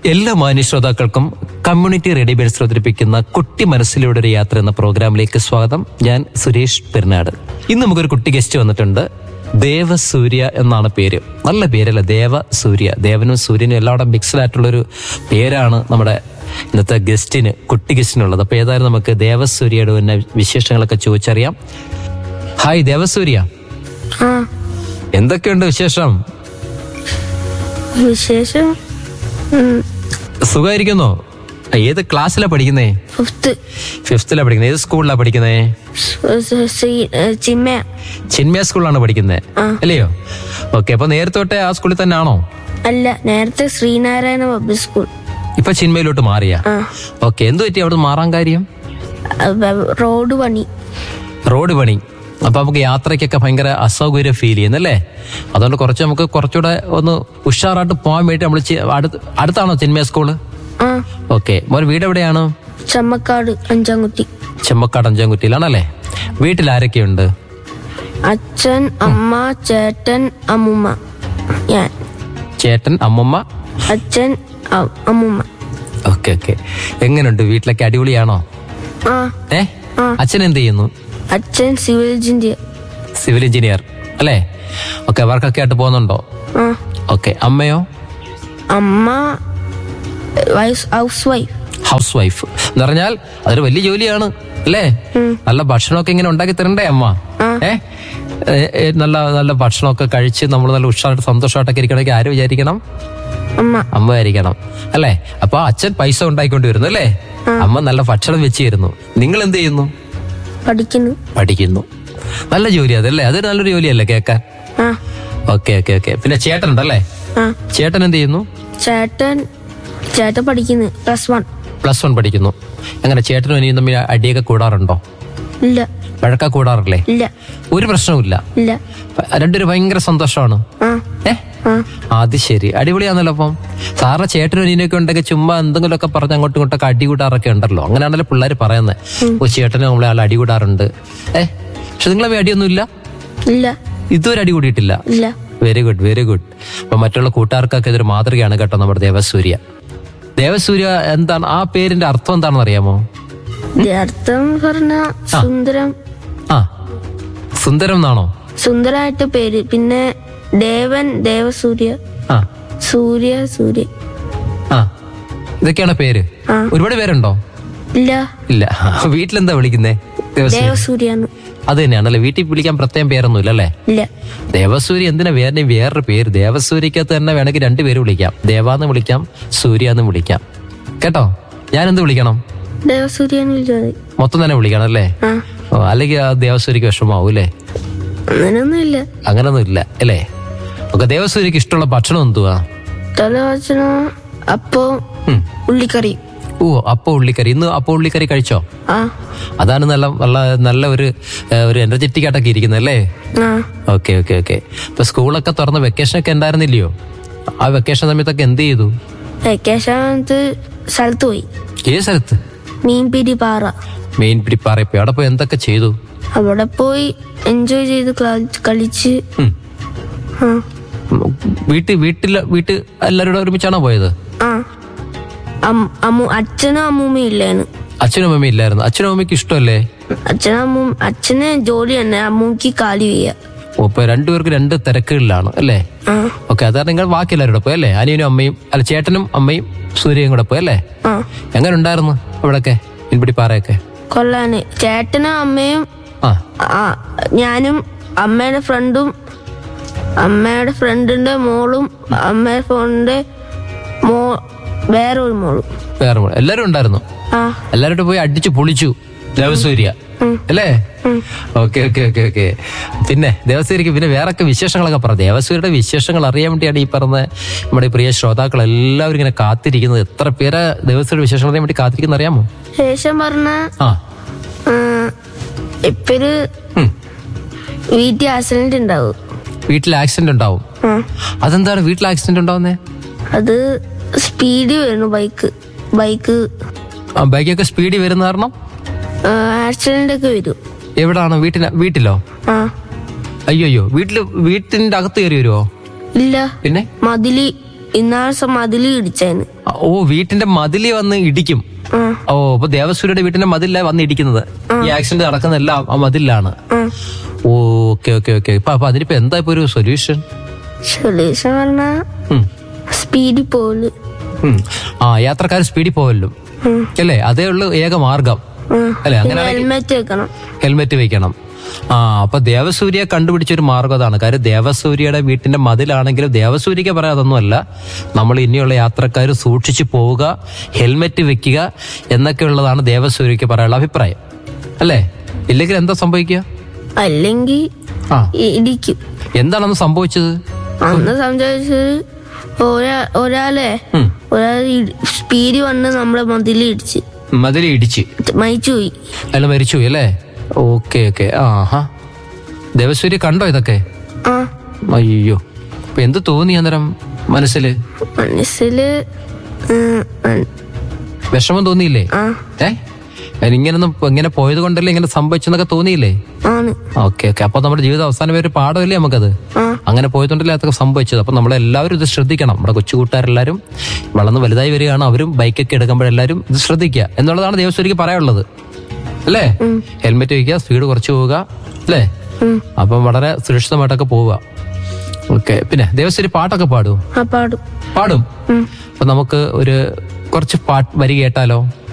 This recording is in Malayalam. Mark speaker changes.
Speaker 1: എല്ലാ മാന്യ ശ്രോതാക്കൾക്കും കമ്മ്യൂണിറ്റി റേഡിയോ ബേസ് അവതരിപ്പിക്കുന്ന കുട്ടി മനസ്സിലൂടെ ഒരു യാത്ര എന്ന പ്രോഗ്രാമിലേക്ക് സ്വാഗതം ഞാൻ സുരേഷ് പെരുന്നാട് ഇന്ന് നമുക്കൊരു കുട്ടി ഗസ്റ്റ് വന്നിട്ടുണ്ട് ദേവസൂര്യ എന്നാണ് പേര് നല്ല പേരല്ല ദേവസൂര്യ ദേവനും സൂര്യനും എല്ലാവരും മിക്സ്ഡ് ആയിട്ടുള്ളൊരു പേരാണ് നമ്മുടെ ഇന്നത്തെ ഗസ്റ്റിന് കുട്ടി ഗസ്റ്റിനുള്ളത് അപ്പൊ ഏതായാലും നമുക്ക് ദേവസൂര്യയുടെ തന്നെ വിശേഷങ്ങളൊക്കെ ചോദിച്ചറിയാം ഹായ് ദേവസൂര്യ
Speaker 2: ആ
Speaker 1: എന്തൊക്കെയുണ്ട് വിശേഷം
Speaker 2: വിശേഷം ഉം,
Speaker 1: സുഖമായിരിക്കുന്നോ ഏത് ക്ലാസ്സിലാ പഠിക്കുന്നേ
Speaker 2: ഫിഫ്ത്ത്
Speaker 1: ഫിഫ്ത്തിലാ പഠിക്കുന്നത് ഏത് സ്കൂളിലാ പഠിക്കുന്നേ
Speaker 2: സ് സ് ശ്രീ- ഏ, ചിന്മയ
Speaker 1: ചിന്മയ സ്കൂളിലാണ് പഠിക്കുന്നത്
Speaker 2: ആ.
Speaker 1: അല്ലയോ ഓക്കെ അപ്പൊ നേരത്തെ തൊട്ടേ ആ സ്കൂളിൽ തന്നെ ആണോ
Speaker 2: അല്ല നേരത്തെ ശ്രീനാരായണ പബ്ലിക് സ്കൂൾ
Speaker 1: ഇപ്പൊ ചിന്മയിലോട്ട് മാറിയാ
Speaker 2: ആ
Speaker 1: ഓക്കെ എന്ത് പറ്റി അവിടെ മാറാൻ കാര്യം
Speaker 2: അവ- റോഡ് പണി
Speaker 1: റോഡ് പണി അപ്പൊ നമുക്ക് യാത്രയ്ക്കൊക്കെ ഭയങ്കര അസൗകര്യം ഫീൽ ചെയ്യുന്നല്ലേ അതുകൊണ്ട് കുറച്ച് നമുക്ക് കുറച്ചുകൂടെ ഒന്ന് ഉഷാറായിട്ട് പോകാൻ വേണ്ടി നമ്മൾ അടുത്ത് അടുത്താണോ ചിന്മയ സ്കൂള്
Speaker 2: ആ
Speaker 1: ഓക്കെ മോൻ വീട് എവിടെയാണ്
Speaker 2: ചമ്മക്കാട് അഞ്ചാംകുട്ടി
Speaker 1: ചെമ്മക്കാട് അഞ്ചാംകുറ്റിയിലാണല്ലേ വീട്ടിൽ ആരൊക്കെയുണ്ട്
Speaker 2: അച്ഛൻ അമ്മ ചേട്ടൻ അമ്മുമ്മ ഞാൻ
Speaker 1: ചേട്ടൻ അമ്മമ്മ
Speaker 2: അച്ഛൻ അ- അമ്മുമ്മ
Speaker 1: ഓക്കെ ഓക്കെ എങ്ങനെയുണ്ട് വീട്ടിലൊക്കെ അടിപൊളിയാണോ
Speaker 2: ആ
Speaker 1: ഏ
Speaker 2: ആ.
Speaker 1: അച്ഛൻ എന്ത് ചെയ്യുന്നു
Speaker 2: അച്ഛൻ സിവിൽ എഞ്ചിനീയർ
Speaker 1: സിവിൽ എഞ്ചിനീയർ അല്ലേ ഓക്കെ വർക്കൊക്കെ ആയിട്ട് പോകുന്നുണ്ടോ
Speaker 2: ആ
Speaker 1: ഓക്കെ അമ്മയോ
Speaker 2: അമ്മ വൈസ് ഹൗസ് വൈഫ്
Speaker 1: ഹൗസ് വൈഫ് എന്ന് പറഞ്ഞാൽ അതൊരു വലിയ ജോലിയാണ് അല്ലേ നല്ല ഭക്ഷണമൊക്കെ ഇങ്ങനെ ഉണ്ടാക്കി തരണ്ടേ അമ്മ ഏ ഏ, ഏ, നല്ല നല്ല ഭക്ഷണമൊക്കെ കഴിച്ച് നമ്മൾ നല്ല ഉഷാറായിട്ട് സന്തോഷമായിട്ടൊക്കെ ഇരിക്കണമെങ്കിൽ ആര് വിചാരിക്കണം
Speaker 2: അമ്മ
Speaker 1: അമ്മ ആയിരിക്കണം അല്ലേ അപ്പൊ അച്ഛൻ പൈസ ഉണ്ടായിക്കൊണ്ട് വരുന്നു അല്ലേ അമ്മ നല്ല ഭക്ഷണം വെച്ച് തരുന്നു നിങ്ങൾ എന്ത് ചെയ്യുന്നു
Speaker 2: പഠിക്കുന്നു
Speaker 1: പഠിക്കുന്നു നല്ല ജോലി അതല്ലേ അതൊരു നല്ലൊരു ജോലിയല്ലേ കേക്കാൻ
Speaker 2: ആ
Speaker 1: ഓക്കെ ഓക്കെ ഓക്കെ പിന്നെ ചേട്ടൻ ഉണ്ടല്ലേ
Speaker 2: ആ
Speaker 1: ചേട്ടൻ എന്ത് ചെയ്യുന്നു
Speaker 2: ചേട്ടൻ ചേട്ടൻ പഠിക്കുന്നു പ്ലസ് വൺ
Speaker 1: പ്ലസ് വൺ പഠിക്കുന്നു അങ്ങനെ ചേട്ടനും അനിയും തമ്മിൽ അടിയൊക്കെ കൂടാറുണ്ടോ
Speaker 2: ഇല്ല
Speaker 1: വഴക്ക കൂടാറില്ലേ
Speaker 2: ഇല്ല
Speaker 1: ഒരു പ്രശ്നവുമില്ല
Speaker 2: ഇല്ല
Speaker 1: രണ്ടുപേരും ഭയങ്കര സന്തോഷമാണ്
Speaker 2: ആ
Speaker 1: ഏ
Speaker 2: ആ
Speaker 1: അത് ശരി അടിപൊളിയാണല്ലോ അപ്പം സാറിന് ചേട്ടനും അനിയനൊക്കെ ഉണ്ടെങ്കിൽ ചുമ്മാ എന്തെങ്കിലുമൊക്കെ പറഞ്ഞ് അങ്ങോട്ടും ഇങ്ങോട്ടൊക്കെ അടി കൂടാറൊക്കെ ഉണ്ടല്ലോ അങ്ങനെയാണല്ലോ പിള്ളേർ പറയുന്നത് ഓ ചേട്ടനും നമ്മളെ ആൾ അടി കൂടാറുണ്ട് ഏ പക്ഷെ നിങ്ങളെ അടിയൊന്നും ഇല്ല
Speaker 2: ഇല്ല
Speaker 1: ഇതുവരെ അടി കൂടിയിട്ടില്ല
Speaker 2: ഇല്ല
Speaker 1: വെരി ഗുഡ് വെരി ഗുഡ് അപ്പൊ മറ്റുള്ള കൂട്ടുകാർക്കൊക്കെ ഇതൊരു മാതൃകയാണ് കേട്ടോ നമ്മുടെ ദേവസൂര്യ ദേവസൂര്യ എന്താണ് ആ പേരിന്റെ അർത്ഥം എന്താണെന്ന് അറിയാമോ
Speaker 2: ഇതിന്റെ അർത്ഥം പറഞ്ഞ സുന്ദരം
Speaker 1: ആ സുന്ദരം എന്നാണോ
Speaker 2: സുന്ദരായിട്ട് പേര് പിന്നെ ദേവൻ ദേവസൂര്യ
Speaker 1: ആ
Speaker 2: സൂര്യ സൂര്യ
Speaker 1: ആ ഇതൊക്കെയാണ് പേര്
Speaker 2: ആ.
Speaker 1: ഒരുപാട് പേരുണ്ടോ
Speaker 2: ഇല്ല
Speaker 1: ഇല്ല വീട്ടിലെന്താ വിളിക്കുന്നേ ദേവസൂര്യ
Speaker 2: ദേവസൂര്യാന്ന്
Speaker 1: അത് തന്നെയാണല്ലേ വീട്ടിൽ വിളിക്കാൻ പ്രത്യേകം പേരൊന്നുമില്ല അല്ലേ
Speaker 2: ഇല്ല
Speaker 1: ദേവസൂര്യ എന്തിനാ വേറെ വേറൊരു പേര് ദേവസൂര്യക്കകത്ത് തന്നെ വേണമെങ്കിൽ രണ്ട് പേര് വിളിക്കാം ദേവാന്ന് വിളിക്കാം സൂര്യ എന്ന് വിളിക്കാം കേട്ടോ ഞാൻ എന്ത് വിളിക്കണം
Speaker 2: ദേവസൂര്യാന്ന് വിളിച്ചാൽ മതി
Speaker 1: മൊത്തം തന്നെ വിളിക്കണം അല്ലേ
Speaker 2: ആ
Speaker 1: ഓ, അല്ലെങ്കിൽ ആ ദേവസൂര്യക്ക് വിഷമാവും അല്ലേ
Speaker 2: അങ്ങനെയൊന്നും ഇല്ല
Speaker 1: അങ്ങനൊന്നും ഇല്ല അല്ലേ ഒക്കെ ദേവസൂര്യക്ക് ഇഷ്ടമുള്ള ഭക്ഷണം എന്തുവാ
Speaker 2: തലവച്ചന അപ്പോ
Speaker 1: ഉം.
Speaker 2: ഉള്ളിക്കറി
Speaker 1: ഓ അപ്പോ ഉള്ളിക്കറി ഇന്ന് അപ്പോ ഉള്ളിക്കറി കഴിച്ചോ
Speaker 2: ആ
Speaker 1: അതാണ് നല്ല നല്ല നല്ല ഒരു ഏ, ഒരു എനർജറ്റിക് ആയിട്ടൊക്കെ ഇരിക്കുന്നത് അല്ലേ
Speaker 2: ആ
Speaker 1: ഓക്കെ ഓക്കെ ഓക്കെ ഇപ്പൊ സ്കൂളൊക്കെ തുറന്ന് വെക്കേഷൻ ഒക്കെ ഉണ്ടായിരുന്നില്ലയോ ആ വെക്കേഷൻ സമയത്തൊക്കെ എന്ത് ചെയ്തു
Speaker 2: വെക്കേഷനത്ത് സ്ഥലത്ത് പോയി
Speaker 1: ഏത് സ്ഥലത്ത്
Speaker 2: മീൻപിടി പാറ
Speaker 1: മെയിൻ പിടിപ്പാറയപ്പോ അവിടെ പോയി എന്തൊക്കെ ചെയ്തു
Speaker 2: അവിടെ പോയി എൻജോയ് ചെയ്ത് ക്ലാ- കളിച്ച്
Speaker 1: ഉം.
Speaker 2: ആ
Speaker 1: ഉം, വീട്ടിൽ വീട്ടിൽ വീട്ടിൽ എല്ലാവരും കൂടെ ഒരുമിച്ചാണോ പോയത്
Speaker 2: ആ അം- അമ്മു അച്ഛനും അമ്മൂമ്മയും ഇല്ലേന്ന്
Speaker 1: അച്ഛനും അമ്മയും ഇല്ലായിരുന്നു അച്ഛനും അമ്മയ്ക്ക് ഇഷ്ടമല്ലേ
Speaker 2: അച്ഛനും അമ്മൂ അച്ഛന് ജോലി തന്നെ അമ്മൂക്ക് കാലി വയ്യ
Speaker 1: ഓ, ഇപ്പൊ രണ്ടുപേർക്ക് രണ്ട് തിരക്കുകളിലാണ് അല്ലേ
Speaker 2: ആ
Speaker 1: ഓക്കെ അതാണ് നിങ്ങൾ ബാക്കി എല്ലാവരും കൂടെ പോയി അല്ലേ അനിയനും അമ്മയും അല്ല ചേട്ടനും അമ്മയും സൂര്യയും കൂടെ പോയി അല്ലേ
Speaker 2: ആ
Speaker 1: എങ്ങനെ ഉണ്ടായിരുന്നു അവിടെയൊക്കെ മീൻപിടിപ്പാറയൊക്കെ
Speaker 2: കൊള്ളാന് ചേട്ടനും അമ്മയും
Speaker 1: ആ
Speaker 2: ആ ഞാനും അമ്മയുടെ ഫ്രണ്ടും അമ്മയുടെ ഫ്രണ്ടിന്റെ മോളും അമ്മയുടെ ഫ്രണ്ടിന്റെ മോ വേറെ ഒരു മോളും
Speaker 1: വേറെ മോള്. എല്ലാരും ഉണ്ടായിരുന്നു
Speaker 2: ആ
Speaker 1: എല്ലാവരും കൂടെ പോയി അടിച്ചു പൊളിച്ചു ദേവസൂര്യ അല്ലേ ഓക്കെ ഓക്കെ ഓക്കെ ഓക്കെ പിന്നെ ദേവസൂര്യക്ക് പിന്നെ വേറൊക്കെ വിശേഷങ്ങളൊക്കെ പറ ദേവസൂര്യയുടെ വിശേഷങ്ങൾ അറിയാൻ വേണ്ടിയാണ് ഈ പറഞ്ഞ നമ്മുടെ ഈ പ്രിയ ശ്രോതാക്കൾ എല്ലാവരും ഇങ്ങനെ കാത്തിരിക്കുന്നത് എത്ര പേര് ദേവസൂര്യയുടെ വിശേഷങ്ങൾ അറിയാൻ വേണ്ടി കാത്തിരിക്കുന്ന അറിയാമോ
Speaker 2: ശേഷം പറഞ്ഞ
Speaker 1: ആ
Speaker 2: ഇപ്പൊരു
Speaker 1: ഉം.
Speaker 2: വീട്ടിൽ ആക്സിഡന്റ് ഉണ്ടാവും
Speaker 1: വീട്ടിൽ ആക്സിഡന്റ് ഉണ്ടാവും
Speaker 2: ആ
Speaker 1: അതെന്താണ് വീട്ടിൽ ആക്സിഡന്റ് ഉണ്ടാവുന്നേ
Speaker 2: അത് സ്പീഡ് വരുന്നു ബൈക്ക് ബൈക്ക്
Speaker 1: ആ ബൈക്കൊക്കെ സ്പീഡിൽ വരുന്ന കാരണം
Speaker 2: ആക്സിഡന്റ് ഒക്കെ വരും
Speaker 1: എവിടാണ് വീട്ടിന് വീട്ടിലോ
Speaker 2: ആ
Speaker 1: അയ്യോ അയ്യോ വീട്ടില് വീട്ടിന്റെ അകത്ത് കയറി വരുമോ
Speaker 2: ഇല്ല
Speaker 1: പിന്നെ
Speaker 2: മതിലി ഇന്നാഴ്ച മതിൽ ഇടിച്ചായിരുന്നു
Speaker 1: ഓ വീട്ടിന്റെ മതില് വന്ന് ഇടിക്കും
Speaker 2: ആ
Speaker 1: ഓ അപ്പൊ ദേവസൂര്യയുടെ വീട്ടിന്റെ മതിലില വന്ന് ഇടിക്കുന്നത് ഈ ആക്സിഡന്റ് നടക്കുന്നതെല്ലാം ആ മതിലാണ്
Speaker 2: ആ
Speaker 1: ഓ ഓക്കെ ഓക്കെ ഓക്കെ ഇപ്പൊ അപ്പൊ അതിനിപ്പോ എന്താ ഇപ്പൊ ഒരു സൊല്യൂഷൻ
Speaker 2: സൊല്യൂഷൻ പറഞ്ഞാ സ്പീഡിൽ പോല്
Speaker 1: ആ യാത്രക്കാർ സ്പീഡിൽ പോവല്ലോ
Speaker 2: ഉം.
Speaker 1: അല്ലേ അതേ ഉള്ളു ഏക മാർഗം അല്ലെ അങ്ങനെ
Speaker 2: ഹെൽമെറ്റ് വെക്കണം
Speaker 1: ഹെൽമെറ്റ് വെക്കണം ആ അപ്പൊ ദേവസൂര്യ കണ്ടുപിടിച്ച ഒരു മാർഗം അതാണ് കാര്യം ദേവസൂര്യയുടെ വീട്ടിന്റെ മതിലാണെങ്കിലും ദേവസൂര്യക്ക് പറയാം അതൊന്നുമല്ല നമ്മൾ ഇനിയുള്ള യാത്രക്കാർ സൂക്ഷിച്ചു പോവുക ഹെൽമെറ്റ് വെക്കുക എന്നൊക്കെ ഉള്ളതാണ് ദേവസൂര്യക്ക് പറയാനുള്ള അഭിപ്രായം അല്ലേ ഇല്ലെങ്കിൽ എന്താ സംഭവിക്കുക
Speaker 2: അല്ലെങ്കിൽ
Speaker 1: ആ
Speaker 2: ഇടിക്കും
Speaker 1: എന്താണെന്ന് സംഭവിച്ചത്
Speaker 2: അന്ന് സംസാരിച്ചത് ഒരാ ഒരാളെ
Speaker 1: ഉം.
Speaker 2: ഒരാൾ സ്പീഡ് വന്ന് നമ്മളെ മതിൽ ഇടിച്ച്
Speaker 1: മതിൽ ഇടിച്ച്
Speaker 2: മരിച്ചു പോയി
Speaker 1: അയാൾ മരിച്ചു അല്ലേ ഓക്കെ ഓക്കെ ആ ഹാ ദേവസൂര്യ കണ്ടോ ഇതൊക്കെ
Speaker 2: ആ
Speaker 1: അയ്യോ അപ്പൊ എന്ത് തോന്നി അന്നേരം മനസ്സില്
Speaker 2: മനസ്സില് ഉം, ഉം,
Speaker 1: വിഷമം തോന്നിയില്ലേ
Speaker 2: ആ
Speaker 1: ഏ ഇങ്ങനൊന്നും ഇങ്ങനെ പോയത് കൊണ്ടല്ലേ ഇങ്ങനെ സംഭവിച്ചെന്നൊക്കെ തോന്നിയില്ലേ
Speaker 2: ആണ്
Speaker 1: ഓക്കെ ഓക്കെ അപ്പൊ നമ്മുടെ ജീവിതം അവസാനം ഒരു പാഠമല്ലേ നമുക്കത്
Speaker 2: ആ
Speaker 1: അങ്ങനെ പോയതുകൊണ്ടല്ലേ അതൊക്കെ സംഭവിച്ചത് അപ്പൊ നമ്മളെല്ലാവരും ഇത് ശ്രദ്ധിക്കണം നമ്മുടെ കൊച്ചു കൂട്ടുകാരെല്ലാവരും വളർന്ന് വലുതായി വരികയാണ് അവരും ബൈക്കൊക്കെ എടുക്കുമ്പോഴെല്ലാവരും ഇത് ശ്രദ്ധിക്കുക എന്നുള്ളതാണ് ദേവസ്വരിക്ക് പറയാനുള്ളത് അല്ലേ ഹെൽമെറ്റ് വയ്ക്കുക സ്പീഡ് കുറച്ച് പോവുക അല്ലേ
Speaker 2: ഉം.
Speaker 1: അപ്പം വളരെ സുരക്ഷിതമായിട്ടൊക്കെ പോവുക ഓക്കെ പിന്നെ ദേവസ്വരി പാട്ടൊക്കെ പാടൂ
Speaker 2: ആ പാടും
Speaker 1: പാടും
Speaker 2: ഉം.
Speaker 1: അപ്പൊ നമുക്ക് ഒരു കുറച്ച് പാട്ട് വരി കേട്ടാലോ